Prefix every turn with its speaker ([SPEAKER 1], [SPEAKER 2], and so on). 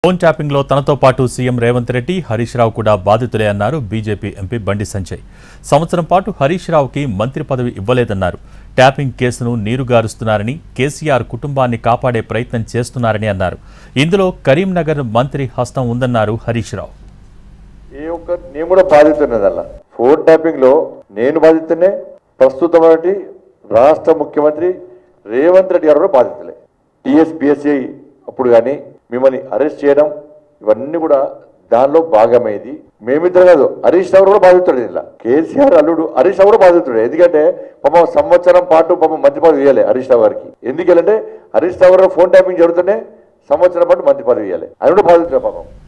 [SPEAKER 1] phone tapping లో తనతో పాటు సీఎం రేవంత్ రెడ్డి హరీష్ రావు కూడా బాధితులే అన్నారు బీజేపీ ఎంపీ బండి సంజయ్ సంవత్సరం పాటు హరీష్ రావుకి మంత్రి పదవి ఇవ్వలేదన్నారు ట్యాపింగ్ కేసును నీరుగారుస్తున్నారని కేసీఆర్ కుటుంబాన్ని కాపాడే ప్రయత్నం చేస్తున్నారని అన్నారు ఇందులో కరీంనగర్ మంత్రి హస్తం ఉందన్నారు హరీష్ రావు
[SPEAKER 2] ఏ ఒక్క నేను కూడా బాధితున్నది అలా ఫోన్ ట్యాపింగ్ లో నేను బాధితున్నే ప్రస్తుతం రాష్ట్ర ముఖ్యమంత్రి రేవంత్ రెడ్డి గారు కూడా బాధితులే టిఎస్ బిఎస్ఐ అప్పుడు కానీ మిమ్మల్ని అరెస్ట్ చేయడం ఇవన్నీ కూడా దానిలో భాగమైంది మేమిద్దరం కాదు హరీష్ రావు కూడా బాధితుడు ఇలా కేసీఆర్ అల్లుడు హరీష్ రావు కూడా బాధితుడు ఎందుకంటే పాపం సంవత్సరం పాటు పాపం మంత్రి పదవి ఇవ్వాలి హరీష్ రావు గారికి ఎందుకంటే హరీష్ రావు గారు ఫోన్ ట్యాపింగ్ జరుగుతూనే సంవత్సరం పాటు మంత్రి పదవి ఇవ్వాలి ఆయన కూడా బాధితుడు పాపం